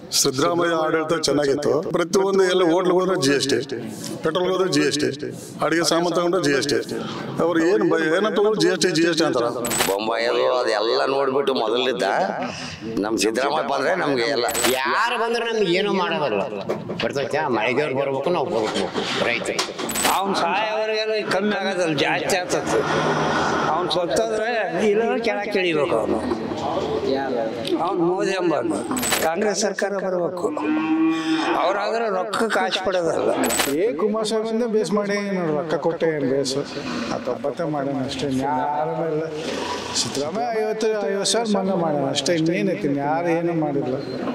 ಸಿದ್ದರಾಮಯ್ಯ ಆಡಳಿತ ಚೆನ್ನಾಗಿತ್ತು ಪ್ರತಿಯೊಂದು ಎಲ್ಲ ಹೋಟ್ಲ್ ಹೋದ್ರೆ ಜಿ ಎಸ್ ಟಿ ಪೆಟ್ರೋಲ್ ಹೋದ್ರೆ ಜಿ ಎಸ್ ಟಿ ಅಡಿಗೆ ಸಾಮಾನು ತಗೊಂಡ್ರೆ ಜಿ ಎಸ್ ಟಿ ಅವ್ರು ಏನು ಏನಂತ ತಗೊಂಡ್ರು G S T G S T ಅಂತಾರ ಬೊಂಬಾಯಲ್ಲೂ ಅದೆಲ್ಲ ನೋಡ್ಬಿಟ್ಟು ಮೊದಲಿದ್ದ ನಮ್ಮ ಸಿದ್ದರಾಮಯ್ಯ ಬಂದ್ರೆ ನಮ್ಗೆ ಎಲ್ಲ ಯಾರು ಬಂದ್ರೆ ನಮ್ಗೆ ಏನೂ ಮಾಡೋದಲ್ಲ ಬರ್ತೈತಾ ಮಳೆದೇವ್ರು ಬರ್ಬೇಕು ನಾವು ಹೋಗ್ಬೇಕು ರೈತ ಅವ್ನು ಸಾಯೋವರೆಗೆಲ್ಲ ಕಮ್ಮಿ ಆಗೋದಲ್ಲ ಜಾಸ್ತಿ ಆಗ್ತದೆ ಅವ್ನು ಸತ್ತೋದ್ರೆ ಇಲ್ಲ ಕೆಳಗೆ ಕೆಳಿಬೇಕು ಅವನು ಅವ್ನು ಮೋದಿ ಎಂಬನು ಕಾಂಗ್ರೆಸ್ ಸರ್ಕಾರ ಬರಬೇಕು ಅವ್ರಾದ್ರೆ ರೊಕ್ಕ ಕಾಸು ಪಡೋದಲ್ಲ ಏ ಕುಮಾರಸ್ವಾಮಿಂದ ಬೇಸ್ ಮಾಡಿ ನೋಡಿ ರೊಕ್ಕ ಕೊಟ್ಟೆ ಏನು ಬೇಸು ಹತ್ತೊಬ್ಬತ್ತೆ ಮಾಡೋಣ ಅಷ್ಟೇ ಯಾರು ಇಲ್ಲ ಸಿದ್ದರಾಮಯ್ಯ ಐವತ್ತು ಐವತ್ತು ಸಾವಿರ ಮನ್ನಾ ಮಾಡೋಣ ಅಷ್ಟೇ ಇನ್ನೇನೈತಿ ಯಾರು ಏನೂ ಮಾಡಿಲ್ಲ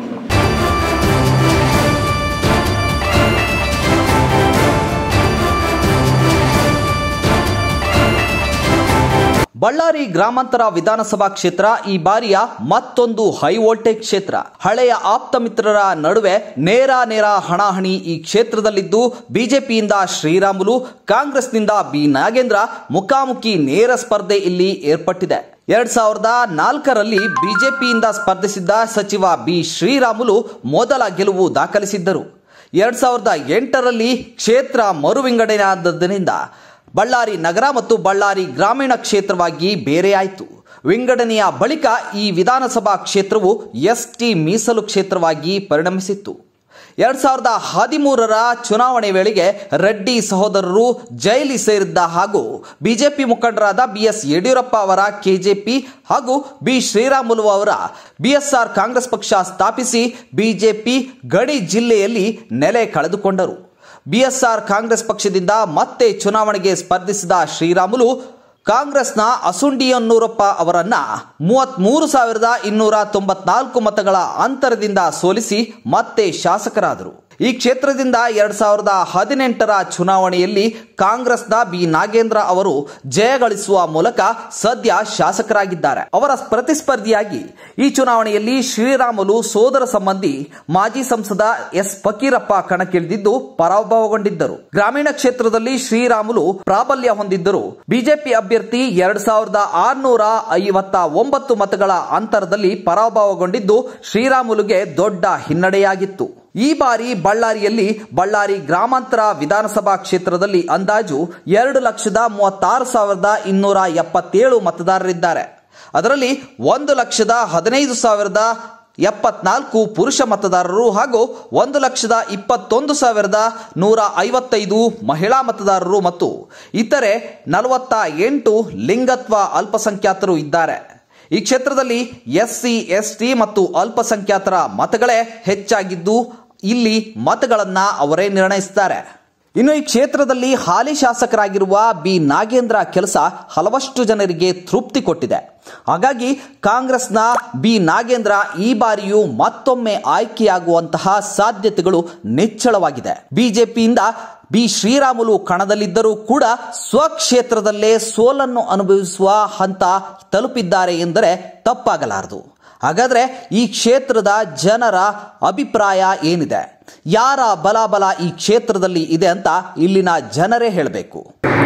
ಬಳ್ಳಾರಿ ಗ್ರಾಮಾಂತರ ವಿಧಾನಸಭಾ ಕ್ಷೇತ್ರ ಈ ಬಾರಿಯ ಮತ್ತೊಂದು ಹೈ ವೋಲ್ಟೇಜ್ ಕ್ಷೇತ್ರ ಹಳೆಯ ಆಪ್ತ ಮಿತ್ರರ ನಡುವೆ ನೇರ ನೇರ ಹಣಾಹಣಿ ಈ ಕ್ಷೇತ್ರದಲ್ಲಿದ್ದು ಬಿಜೆಪಿಯಿಂದ ಶ್ರೀರಾಮುಲು ಕಾಂಗ್ರೆಸ್ನಿಂದ ಬಿ ನಾಗೇಂದ್ರ ಮುಖಾಮುಖಿ ನೇರ ಸ್ಪರ್ಧೆ ಇಲ್ಲಿ ಏರ್ಪಟ್ಟಿದೆ ಎರಡ್ ಸಾವಿರದ ನಾಲ್ಕರಲ್ಲಿ ಬಿಜೆಪಿಯಿಂದ ಸ್ಪರ್ಧಿಸಿದ್ದ ಸಚಿವ ಬಿ ಶ್ರೀರಾಮುಲು ಮೊದಲ ಗೆಲುವು ದಾಖಲಿಸಿದ್ದರು ಎರಡ್ ಸಾವಿರದ ಎಂಟರಲ್ಲಿ ಕ್ಷೇತ್ರ ಮರು ವಿಂಗಡಣೆಯಾದದ್ದರಿಂದ ಬಳ್ಳಾರಿ ನಗರ ಮತ್ತು ಬಳ್ಳಾರಿ ಗ್ರಾಮೀಣ ಕ್ಷೇತ್ರವಾಗಿ ಬೇರೆಯಾಯಿತು ವಿಂಗಡಣೆಯ ಬಳಿಕ ಈ ವಿಧಾನಸಭಾ ಕ್ಷೇತ್ರವು ಎಸ್ಟಿ ಮೀಸಲು ಕ್ಷೇತ್ರವಾಗಿ ಪರಿಣಮಿಸಿತ್ತು ಎರಡ್ ಸಾವಿರದ ಹದಿಮೂರರ ಚುನಾವಣೆ ವೇಳೆಗೆ ರೆಡ್ಡಿ ಸಹೋದರರು ಜೈಲಿ ಸೇರಿದ್ದ ಹಾಗೂ ಬಿಜೆಪಿ ಮುಖಂಡರಾದ ಬಿಎಸ್ ಯಡಿಯೂರಪ್ಪ ಅವರ ಕೆಜೆಪಿ ಹಾಗೂ ಬಿ ಶ್ರೀರಾಮುಲು ಅವರ ಬಿಎಸ್ಆರ್ ಕಾಂಗ್ರೆಸ್ ಪಕ್ಷ ಸ್ಥಾಪಿಸಿ ಬಿಜೆಪಿ ಗಡಿ ಜಿಲ್ಲೆಯಲ್ಲಿ ನೆಲೆ ಕಳೆದುಕೊಂಡರು ಬಿಎಸ್ಆರ್ ಕಾಂಗ್ರೆಸ್ ಪಕ್ಷದಿಂದ ಮತ್ತೆ ಚುನಾವಣೆಗೆ ಸ್ಪರ್ಧಿಸಿದ ಶ್ರೀರಾಮುಲು ಕಾಂಗ್ರೆಸ್ನ ಅಸುಂಡಿಯನ್ನೂರಪ್ಪ ಅವರನ್ನ ಮೂವತ್ಮೂರು ಸಾವಿರದ ಇನ್ನೂರ ತೊಂಬತ್ನಾಲ್ಕು ಮತಗಳ ಅಂತರದಿಂದ ಸೋಲಿಸಿ ಮತ್ತೆ ಶಾಸಕರಾದರು ಈ ಕ್ಷೇತ್ರದಿಂದ ಎರಡ್ ಸಾವಿರದ ಹದಿನೆಂಟರ ಚುನಾವಣೆಯಲ್ಲಿ ಕಾಂಗ್ರೆಸ್ನ ಬಿ ನಾಗೇಂದ್ರ ಅವರು ಜಯಗಳಿಸುವ ಮೂಲಕ ಸದ್ಯ ಶಾಸಕರಾಗಿದ್ದಾರೆ ಅವರ ಪ್ರತಿಸ್ಪರ್ಧಿಯಾಗಿ ಈ ಚುನಾವಣೆಯಲ್ಲಿ ಶ್ರೀರಾಮುಲು ಸೋದರ ಸಂಬಂಧಿ ಮಾಜಿ ಸಂಸದ ಎಸ್ ಫಕೀರಪ್ಪ ಕಣಕ್ಕಿಳಿದಿದ್ದು ಪರಾಭವಗೊಂಡಿದ್ದರು ಗ್ರಾಮೀಣ ಕ್ಷೇತ್ರದಲ್ಲಿ ಶ್ರೀರಾಮುಲು ಪ್ರಾಬಲ್ಯ ಹೊಂದಿದ್ದರು ಬಿಜೆಪಿ ಅಭ್ಯರ್ಥಿ ಎರಡ್ ಸಾವಿರದ ಆರ್ನೂರ ಐವತ್ತ ಒಂಬತ್ತು ಮತಗಳ ಅಂತರದಲ್ಲಿ ಪರಾಭವಗೊಂಡಿದ್ದು ಶ್ರೀರಾಮುಲುಗೆ ದೊಡ್ಡ ಹಿನ್ನಡೆಯಾಗಿತ್ತು ಈ ಬಾರಿ ಬಳ್ಳಾರಿಯಲ್ಲಿ ಬಳ್ಳಾರಿ ಗ್ರಾಮಾಂತರ ವಿಧಾನಸಭಾ ಕ್ಷೇತ್ರದಲ್ಲಿ ಅಂದಾಜು ಎರಡು ಲಕ್ಷದ ಮೂವತ್ತಾರು ಸಾವಿರದ ಇನ್ನೂರ ಎಪ್ಪತ್ತೇಳು ಮತದಾರರಿದ್ದಾರೆ ಅದರಲ್ಲಿ ಒಂದು ಲಕ್ಷದ ಹದಿನೈದು ಸಾವಿರದ ಎಪ್ಪತ್ನಾಲ್ಕು ಪುರುಷ ಮತದಾರರು ಹಾಗೂ ಒಂದು ಲಕ್ಷದ ಇಪ್ಪತ್ತೊಂದು ಸಾವಿರದ ನೂರ ಐವತ್ತೈದು ಮಹಿಳಾ ಮತದಾರರು ಮತ್ತು ಇತರೆ ನಲವತ್ತ ಎಂಟು ಲಿಂಗತ್ವ ಅಲ್ಪಸಂಖ್ಯಾತರು ಇದ್ದಾರೆ ಈ ಕ್ಷೇತ್ರದಲ್ಲಿ ಎಸ್ಸಿ ಎಸ್ಟಿ ಮತ್ತು ಅಲ್ಪಸಂಖ್ಯಾತರ ಮತಗಳೇ ಹೆಚ್ಚಾಗಿದ್ದು ಇಲ್ಲಿ ಮತಗಳನ್ನ ಅವರೇ ನಿರ್ಣಯಿಸುತ್ತಾರೆ ಇನ್ನು ಈ ಕ್ಷೇತ್ರದಲ್ಲಿ ಹಾಲಿ ಶಾಸಕರಾಗಿರುವ ಬಿ ನಾಗೇಂದ್ರ ಕೆಲಸ ಹಲವಷ್ಟು ಜನರಿಗೆ ತೃಪ್ತಿ ಕೊಟ್ಟಿದೆ ಹಾಗಾಗಿ ಕಾಂಗ್ರೆಸ್ನ ಬಿ ನಾಗೇಂದ್ರ ಈ ಬಾರಿಯೂ ಮತ್ತೊಮ್ಮೆ ಆಯ್ಕೆಯಾಗುವಂತಹ ಸಾಧ್ಯತೆಗಳು ನಿಚ್ಚಳವಾಗಿದೆ ಬಿಜೆಪಿಯಿಂದ ಬಿ ಶ್ರೀರಾಮುಲು ಕಣದಲ್ಲಿದ್ದರೂ ಕೂಡ ಸ್ವಕ್ಷೇತ್ರದಲ್ಲೇ ಸೋಲನ್ನು ಅನುಭವಿಸುವ ಹಂತ ತಲುಪಿದ್ದಾರೆ ಎಂದರೆ ತಪ್ಪಾಗಲಾರದು ಹಾಗಾದ್ರೆ ಈ ಕ್ಷೇತ್ರದ ಜನರ ಅಭಿಪ್ರಾಯ ಏನಿದೆ ಯಾರ ಬಲಾಬಲ ಈ ಕ್ಷೇತ್ರದಲ್ಲಿ ಇದೆ ಅಂತ ಇಲ್ಲಿನ ಜನರೇ ಹೇಳಬೇಕು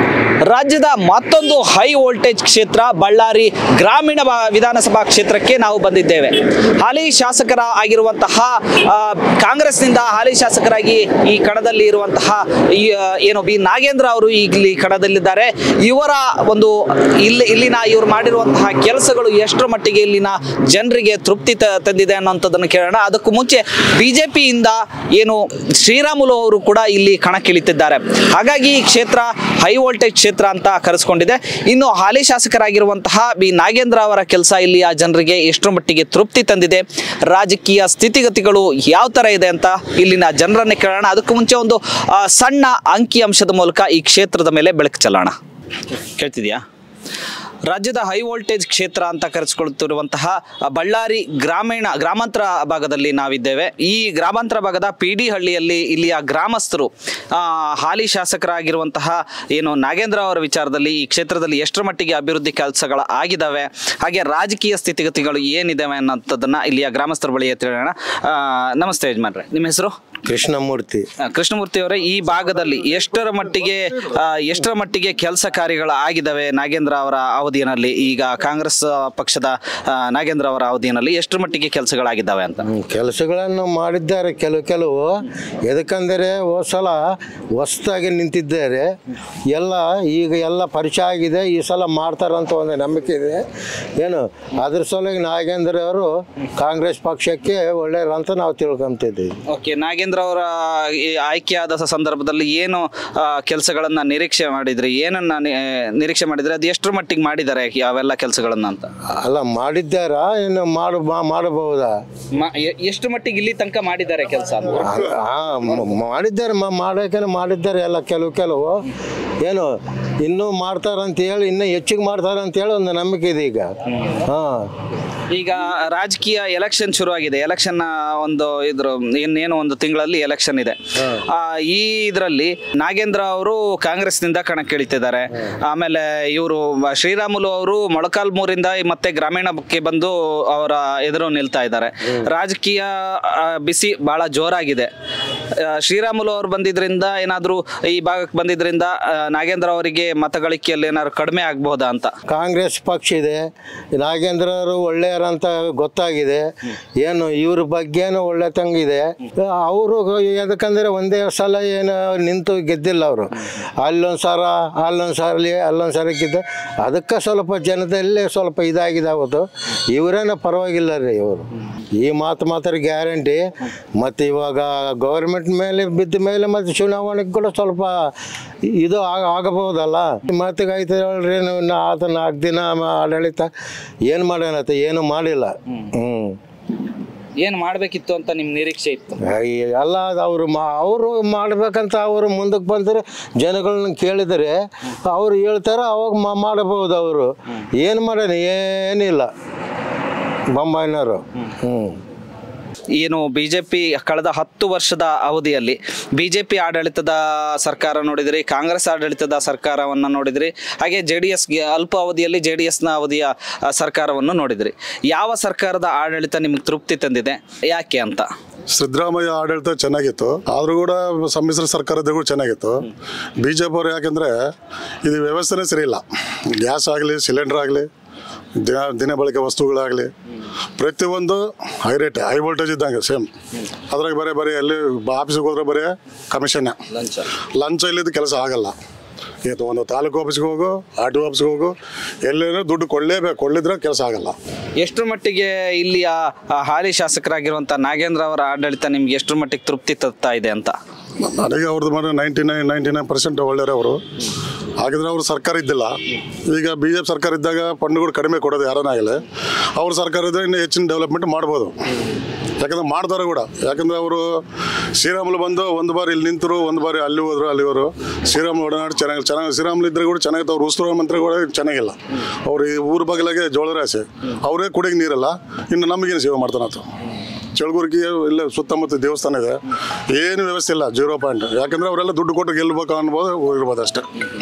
ರಾಜ್ಯದ ಮತ್ತೊಂದು ಹೈ ವೋಲ್ಟೇಜ್ ಕ್ಷೇತ್ರ ಬಳ್ಳಾರಿ ಗ್ರಾಮೀಣ ಬಾ- ವಿಧಾನಸಭಾ ಕ್ಷೇತ್ರಕ್ಕೆ ನಾವು ಬಂದಿದ್ದೇವೆ ಹಾಲಿ ಶಾಸಕರ ಆಗಿರುವಂತಹ ಆ, ಕಾಂಗ್ರೆಸ್ನಿಂದ ಹಾಲಿ ಶಾಸಕರಾಗಿ ಈ ಕಣದಲ್ಲಿ ಇರುವಂತಹ ಈ, ಆ, ಏನು ಬಿ ನಾಗೇಂದ್ರ ಅವರು ಇಲ್ಲಿ ಕಣದಲ್ಲಿದ್ದಾರೆ ಇವರ ಒಂದು ಇಲ್ಲಿ ಇಲ್ಲಿನ ಇವರು ಮಾಡಿರುವಂತಹ ಕೆಲಸಗಳು ಎಷ್ಟರ ಮಟ್ಟಿಗೆ ಇಲ್ಲಿನ ಜನರಿಗೆ ತೃಪ್ತಿ ತ- ತಂದಿದೆ ಅನ್ನೋಂಥದ್ದನ್ನು ಕೇಳೋಣ ಅದಕ್ಕೂ ಮುಂಚೆ ಬಿಜೆಪಿಯಿಂದ ಏನು ಶ್ರೀರಾಮುಲು ಅವರು ಕೂಡ ಇಲ್ಲಿ ಕಣಕ್ಕಿಳಿತಿದ್ದಾರೆ ಹಾಗಾಗಿ ಈ ಕ್ಷೇತ್ರ ಹೈ ವೋಲ್ಟೇಜ್ ಕ್ಷೇತ್ರ ಅಂತ ಕರೆಸ್ಕೊಂಡಿದೆ ಇನ್ನು ಹಾಲಿ ಶಾಸಕರಾಗಿರುವಂತಹ ಬಿ ನಾಗೇಂದ್ರ ಅವರ ಕೆಲಸ ಇಲ್ಲಿಯ ಜನರಿಗೆ ಎಷ್ಟರ ಮಟ್ಟಿಗೆ ತೃಪ್ತಿ ತಂದಿದೆ ರಾಜಕೀಯ ಸ್ಥಿತಿಗತಿಗಳು ಯಾವ ತರ ಇದೆ ಅಂತ ಇಲ್ಲಿನ ಜನರನ್ನೇ ಕೇಳೋಣ ಅದಕ್ಕೂ ಮುಂಚೆ ಒಂದು ಆ, ಸಣ್ಣ ಅಂಕಿ ಅಂಶದ ಮೂಲಕ ಈ ಕ್ಷೇತ್ರದ ಮೇಲೆ ಬೆಳಕು ಚೆಲ್ಲೋಣ ಕೇಳ್ತಿದ್ಯಾ ರಾಜ್ಯದ ಹೈ ವೋಲ್ಟೇಜ್ ಕ್ಷೇತ್ರ ಅಂತ ಕರೆಸಿಕೊಳ್ಳುತ್ತಿರುವಂತಹ ಬಳ್ಳಾರಿ ಗ್ರಾಮೀಣ ಗ್ರಾಮಾಂತರ ಭಾಗದಲ್ಲಿ ನಾವಿದ್ದೇವೆ ಈ ಗ್ರಾಮಾಂತರ ಭಾಗದ ಪಿ ಡಿ ಹಳ್ಳಿಯಲ್ಲಿ ಇಲ್ಲಿಯ ಗ್ರಾಮಸ್ಥರು ಆ, ಹಾಲಿ ಶಾಸಕರಾಗಿರುವಂತಹ ಏನು ನಾಗೇಂದ್ರ ಅವರ ವಿಚಾರದಲ್ಲಿ ಈ ಕ್ಷೇತ್ರದಲ್ಲಿ ಎಷ್ಟರ ಮಟ್ಟಿಗೆ ಅಭಿವೃದ್ಧಿ ಕೆಲಸಗಳು ಆಗಿದ್ದಾವೆ ಹಾಗೆ ರಾಜಕೀಯ ಸ್ಥಿತಿಗತಿಗಳು ಏನಿದಾವೆ ಅನ್ನೋಂಥದ್ದನ್ನ ಇಲ್ಲಿಯ ಗ್ರಾಮಸ್ಥರ ಬಳಿ ತಿಳಿಯೋಣ ಆ, ನಮಸ್ತೆ ಯಜಮಾನ್ರೆ ನಿಮ್ಮ ಹೆಸರು ಕೃಷ್ಣಮೂರ್ತಿ ಆ, ಕೃಷ್ಣಮೂರ್ತಿ ಅವರೇ ಈ ಭಾಗದಲ್ಲಿ ಎಷ್ಟರ ಮಟ್ಟಿಗೆ ಆ, ಎಷ್ಟರ ಮಟ್ಟಿಗೆ ಕೆಲಸ ಕಾರ್ಯಗಳು ಆಗಿದಾವೆ ನಾಗೇಂದ್ರ ಅವರ ಅವಧಿಯಲ್ಲಿ ಅವಧಿಯಲ್ಲಿ ಈಗ ಕಾಂಗ್ರೆಸ್ ಪಕ್ಷದ ಆ, ನಾಗೇಂದ್ರ ಅವರ ಅವಧಿಯಲ್ಲಿ ಎಷ್ಟರ ಮಟ್ಟಿಗೆ ಕೆಲಸಗಳಾಗಿದ್ದಾವೆ ಅಂತ ಕೆಲಸಗಳನ್ನು ಮಾಡಿದ್ದಾರೆ ಕೆಲವು ಕೆಲವು ಎದಕ್ಕಂದರೆ ಹೋದ ಸಲ ಹೊಸ್ದಾಗಿ ನಿಂತಿದ್ದಾರೆ ಎಲ್ಲ ಈಗ ಎಲ್ಲ ಪರಿಚಯ ಆಗಿದೆ ಈ ಸಲ ಮಾಡ್ತಾರಂತ ಒಂದು ನಂಬಿಕೆ ಇದೆ ಏನು ಅದ್ರ ಸಲುವಾಗಿ ನಾಗೇಂದ್ರ ಅವರು ಕಾಂಗ್ರೆಸ್ ಪಕ್ಷಕ್ಕೆ ಒಳ್ಳೆಯರಂತ ನಾವು ತಿಳ್ಕೊಂತಿದ್ದೀವಿ ಓಕೆ ನಾಗೇಂದ್ರ ಅವರ ಈ ಆಯ್ಕೆಯಾದ ಸ- ಸಂದರ್ಭದಲ್ಲಿ ಏನು ಕೆಲಸಗಳನ್ನ ನಿರೀಕ್ಷೆ ಮಾಡಿದ್ರಿ ಏನನ್ನ ನಿ- ನಿರೀಕ್ಷೆ ಮಾಡಿದ್ರಿ ಅದು ಎಷ್ಟರ ಮಟ್ಟಿಗೆ ಮಾಡಿದ್ದಾರೆ ಅವೆಲ್ಲ ಕೆಲಸಗಳನ್ನ ಅಂತ ಅಲ್ಲ ಮಾಡಿದ್ದಾರಾ ಏನು ಮಾಡು ಮಾ- ಮಾಡಬಹುದಾ ಮ- ಎ- ಎಷ್ಟು ಮಟ್ಟಿಗೆ ಇಲ್ಲಿ ತನಕ ಮಾಡಿದ್ದಾರೆ ಕೆಲಸ ಹಾಂ ಮಾಡಿದ್ದಾರೆ ಮ- ಮಾಡೋಕೆ ಮಾಡಿದ್ದಾರೆ ಎಲ್ಲ ಕೆಲವು ಕೆಲವು ಏನು ಇನ್ನೂ ಮಾಡ್ತಾರಂತ ಹೇಳಿ ಇನ್ನೂ ಹೆಚ್ಚಿಗೆ ಮಾಡ್ತಾರೆ ಅಂತ ಹೇಳಿ ಒಂದು ನಂಬಿಕೆ ಇದೆ ಈಗ ಹಾಂ ಈಗ ರಾಜಕೀಯ ಎಲೆಕ್ಷನ್ ಶುರುವಾಗಿದೆ ಎಲೆಕ್ಷನ್ ಒಂದು ಇದ್ರ ಇನ್ನೇನು ಒಂದು ತಿಂಗಳಲ್ಲಿ ಎಲೆಕ್ಷನ್ ಇದೆ ಆ, ಈ ಇದರಲ್ಲಿ ನಾಗೇಂದ್ರ ಅವರು ಕಾಂಗ್ರೆಸ್ನಿಂದ ಕಣಕ್ಕಿಳಿತಿದ್ದಾರೆ ಆಮೇಲೆ ಇವರು ಶ್ರೀರಾಮುಲು ಅವರು ಮೊಳಕಾಲ್ಮೂರಿಂದ ಮತ್ತೆ ಗ್ರಾಮೀಣಕ್ಕೆ ಬಂದು ಅವರ ಎದುರು ನಿಲ್ತಾ ಇದ್ದಾರೆ ರಾಜಕೀಯ ಆ, ಬಿಸಿ ಬಹಳ ಜೋರಾಗಿದೆ ಆ, ಶ್ರೀರಾಮುಲು ಅವರು ಬಂದಿದ್ರಿಂದ ಏನಾದರೂ ಈ ಭಾಗಕ್ಕೆ ಬಂದಿದ್ರಿಂದ ಆ, ನಾಗೇಂದ್ರ ಅವರಿಗೆ ಮತಗಳಿಕೆಯಲ್ಲಿ ಏನಾದ್ರು ಕಡಿಮೆ ಆಗ್ಬಹುದಾ ಅಂತ ಕಾಂಗ್ರೆಸ್ ಪಕ್ಷ ಇದೆ ನಾಗೇಂದ್ರ ಅವರು ಒಳ್ಳೆಯರಂತ ಗೊತ್ತಾಗಿದೆ ಏನು ಇವ್ರ ಬಗ್ಗೆನೂ ಒಳ್ಳೆ ತಂಗಿದೆ ಅವರು ಯಾಕಂದ್ರೆ ಒಂದೇ ಸಲ ಏನು ನಿಂತು ಗೆದ್ದಿಲ್ಲ ಅವರು ಅಲ್ಲೊಂದು ಸಲ ಅಲ್ಲೊಂದು ಸಲ ಅಲ್ಲೊಂದು ಸಲ ಗೆದ್ದ ಅದಕ್ಕೆ ಸ್ವಲ್ಪ ಜನದಲ್ಲಿ ಸ್ವಲ್ಪ ಇದಾಗಿದೆ ಅವತ್ತು ಇವರೇನೋ ಪರವಾಗಿಲ್ಲ ರೀ ಇವರು ಈ ಮಾತು ಮಾತ್ರ ಗ್ಯಾರಂಟಿ ಮತ್ತು ಇವಾಗ ಗೌರ್ಮೆಂಟ್ ಮೇಲೆ ಬಿದ್ದ ಮೇಲೆ ಮತ್ತು ಚುನಾವಣೆಗೆ ಕೂಡ ಸ್ವಲ್ಪ ಇದು ಆಗ ಆಗಬಹುದಲ್ಲ ಮಾತಿಗೆ ಆಯ್ತು ಹೇಳ್ರಿ ನೀವು ನಾ ಆತ ನಾಲ್ಕು ದಿನ ಮ- ಆಡಳಿತ ಏನು ಮಾಡೋಣತ್ತ ಏನು ಮಾಡಿಲ್ಲ ಹ್ಞೂ ಏನ್ ಮಾಡ್ಬೇಕಿತ್ತು ಅಂತ ನಿಮ್ ನಿರೀಕ್ಷೆ ಇತ್ತು ಎಲ್ಲ ಅವರು ಮಾ ಅವರು ಮಾಡ್ಬೇಕಂತ ಅವರು ಮುಂದಕ್ಕೆ ಬಂದರೆ ಜನಗಳನ್ನ ಕೇಳಿದರೆ ಅವ್ರು ಹೇಳ್ತಾರೆ ಅವಾಗ ಮಾ- ಮಾಡಬಹುದು ಅವರು ಏನು ಮಾಡೋಣ ಏನಿಲ್ಲ ಬೊಂಬಾಯಿನವರು ಹ್ಞೂ ಏನು ಬಿಜೆಪಿ ಕಳೆದ ಹತ್ತು ವರ್ಷದ ಅವಧಿಯಲ್ಲಿ ಬಿಜೆಪಿ ಆಡಳಿತದ ಸರ್ಕಾರ ನೋಡಿದ್ರಿ ಕಾಂಗ್ರೆಸ್ ಆಡಳಿತದ ಸರ್ಕಾರವನ್ನ ನೋಡಿದ್ರಿ ಹಾಗೆ ಜೆ ಡಿ ಎಸ್ಗೆ ಅಲ್ಪ ಅವಧಿಯಲ್ಲಿ ಜೆ ಡಿ ಎಸ್ನ ಅವಧಿಯ ಆ, ಸರ್ಕಾರವನ್ನು ನೋಡಿದ್ರಿ ಯಾವ ಸರ್ಕಾರದ ಆಡಳಿತ ನಿಮ್ಗೆ ತೃಪ್ತಿ ತಂದಿದೆ ಯಾಕೆ ಅಂತ ಸಿದ್ದರಾಮಯ್ಯ ಆಡಳಿತ ಚೆನ್ನಾಗಿತ್ತು ಆದರೂ ಕೂಡ ಸಮ್ಮಿಶ್ರ ಸರ್ಕಾರದ ಕೂಡ ಚೆನ್ನಾಗಿತ್ತು ಬಿ ಜೆ ಪಿ ಅವರು ಯಾಕೆಂದರೆ ಇದು ವ್ಯವಸ್ಥೆನೇ ಸರಿ ಇಲ್ಲ ಗ್ಯಾಸ್ ಆಗಲಿ ಸಿಲಿಂಡರ್ ಆಗಲಿ ದಿನ ದಿನ ಬಳಕೆ ವಸ್ತುಗಳಾಗಲಿ ಪ್ರತಿಯೊಂದು ಹೈ ರೇಟ್ ಹೈ ವೋಲ್ಟೇಜ್ ಇದ್ದಂಗೆ ಸೇಮ್ ಅದ್ರಾಗ ಬರೀ ಬರೀ ಎಲ್ಲಿ ಆಫೀಸಿಗೆ ಹೋದ್ರೆ ಬರೀ ಕಮಿಷನ್ ಲಂಚ ಇಲ್ಲಿದ್ದು ಕೆಲಸ ಆಗಲ್ಲ ಇದು ಒಂದು ತಾಲೂಕು ಆಫೀಸ್ಗೆ ಹೋಗು ಆರ್ ಟಿ ಆಫೀಸ್ಗೆ ಹೋಗು ಎಲ್ಲೇನೋ ದುಡ್ಡು ಕೊಳ್ಳೇಬೇಕು ಕೊಳ್ಳಿದ್ರೆ ಕೆಲಸ ಆಗಲ್ಲ ಎಷ್ಟರ ಮಟ್ಟಿಗೆ ಇಲ್ಲಿಯ ಆ, ಹಾಲಿ ಶಾಸಕರಾಗಿರುವಂಥ ನಾಗೇಂದ್ರ ಅವರ ಆಡಳಿತ ನಿಮ್ಗೆ ಎಷ್ಟರ ಮಟ್ಟಿಗೆ ತೃಪ್ತಿ ತರ್ತಾ ಇದೆ ಅಂತ ನನಗೆ ಅವ್ರದ್ದು ಮಾಡಿ ninety nine ninety nine percent ಒಳ್ಳೆಯವರು ಅವರು ಹಾಗಿದ್ರೆ ಅವರು ಸರ್ಕಾರ ಇದ್ದಿಲ್ಲ ಈಗ ಬಿ ಜೆ ಪಿ ಸರ್ಕಾರ ಇದ್ದಾಗ ಫಂಡ್ಗಳು ಕಡಿಮೆ ಕೊಡೋದು ಯಾರನ್ನಾಗಲಿ ಅವ್ರ ಸರ್ಕಾರ ಇದ್ದರೆ ಇನ್ನೂ ಹೆಚ್ಚಿನ ಡೆವಲಪ್ಮೆಂಟ್ ಮಾಡ್ಬೋದು ಯಾಕಂದ್ರೆ ಮಾಡ್ತಾರೆ ಕೂಡ ಯಾಕಂದ್ರೆ ಅವರು ಶ್ರೀರಾಮುಲು ಬಂದು ಒಂದು ಬಾರಿ ಇಲ್ಲಿ ನಿಂತರು ಒಂದು ಬಾರಿ ಅಲ್ಲಿ ಹೋದ್ರು ಅಲ್ಲಿ ಹೋದ್ರು ಶ್ರೀರಾಮುಲು ಒಡನಾಡಿ ಚೆನ್ನಾಗಿ ಚೆನ್ನಾಗಿ ಶ್ರೀರಾಮುಲು ಇದ್ರೆ ಕೂಡ ಚೆನ್ನಾಗಿತ್ತು ಅವ್ರು ಉಸ್ತುವಾರಿ ಮಂತ್ರಿ ಕೂಡ ಚೆನ್ನಾಗಿಲ್ಲ ಅವ್ರು ಈ ಊರ ಬಗಲಾಗೆ ಜೋಳ ರಾಶಿ ಅವರೇ ಕುಡಿಗೆ ನೀರಲ್ಲ ಇನ್ನು ನಮಗೇನು ಸೇವೆ ಮಾಡ್ತಾನಂತ ಚಳಗುರ್ಗಿ ಇಲ್ಲ ಸುತ್ತಮುತ್ತ ದೇವಸ್ಥಾನ ಇದೆ ಏನು ವ್ಯವಸ್ಥೆ ಇಲ್ಲ ಜೀರೋ ಪಾಯಿಂಟ್ ಯಾಕಂದ್ರೆ ಅವರೆಲ್ಲ ದುಡ್ಡು ಕೊಟ್ಟು ಗೆಲ್ಬೇಕು ಅನ್ಬೋದು ಇರ್ಬೋದು ಅಷ್ಟೇ